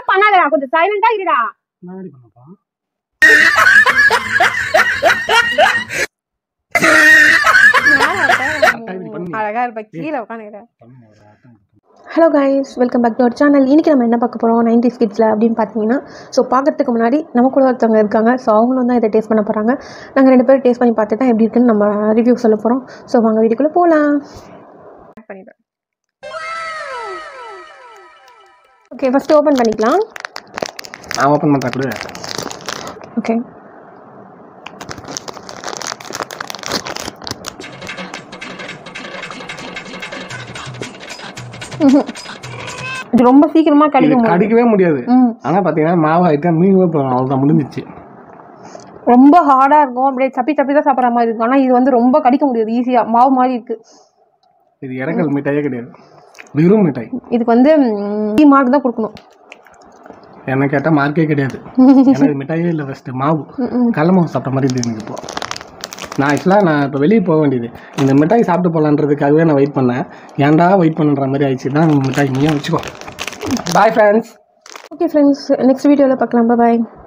பண்ணாதடா கொஞ்சம் சைலண்டா இருடா நான் ரெடி பண்ணப்பா அக்கா இப்படி பண்ணி அழகா இருப்ப கீழே உட்காந்துக்கிறேன் பண்ணுங்க ஒரு ஆட்டம். Hello guys welcome back to our channel இன்றைக்கி நம்ம என்ன பார்க்க போகிறோம் நைன்டி கிட்ஸில் அப்படின்னு பார்த்தீங்கன்னா ஸோ பார்க்கறதுக்கு முன்னாடி நம்ம கூட ஒருத்தவங்க இருக்காங்க ஸோ அவங்களும் தான் இதை டேஸ்ட் பண்ண போகிறாங்க நாங்கள் ரெண்டு பேரும் டேஸ்ட் பண்ணி பார்த்து தான் எப்படி இருக்குன்னு நம்ம ரிவ்யூ சொல்ல போகிறோம் ஸோ வாங்க வீட்டுக்குள்ளே போகலாம் பண்ணிடுறேன் ஓகே ஃபஸ்ட்டு ஓப்பன் பண்ணிக்கலாம் நான் ஓப்பன் பண்ணுறா கூட ஓகே இது ரொம்ப சீக்கிரமாக இது கிடைக்கும் போது. கடிக்கவே முடியாது ம் ஆனால் பார்த்தீங்கன்னா மாவு ஆகிட்டா மீன் போகலாம் அவ்வளோதான் முடிஞ்சிச்சு ரொம்ப ஹார்டாக இருக்கும் அப்படியே சப்பி சப்பி தான் சாப்பிட்ற மாதிரி இருக்கும் ஆனால் இது வந்து ரொம்ப கடிக்க முடியாது ஈஸியாக மாவு மாதிரி இருக்குது இது இறக்கல் மிட்டாயே கிடையாது வெறும் மிட்டாய் இதுக்கு வந்து த்ரீ மார்க் தான் கொடுக்கணும் என்ன கேட்டால் மார்க்கே கிடையாது ஏன்னா இது மிட்டாயே இல்லை ஃபஸ்ட்டு மாவு கடல மாவு சாப்பிட்ட மாதிரி இருந்தது எனக்கு இப்போ நான் ஆக்சுவலாக நான் இப்போ வெளியே போக வேண்டியது இந்த மிட்டாய் சாப்பிட்டு போகலான்றதுக்காகவே நான் வெயிட் பண்ணேன் ஏன்டா வெயிட் பண்ணுற மாதிரி ஆயிடுச்சு தான் மிட்டாய் நீயும் வச்சுக்கோ bye friends okay friends next வீடியோவில் பார்க்கலாம் பாய்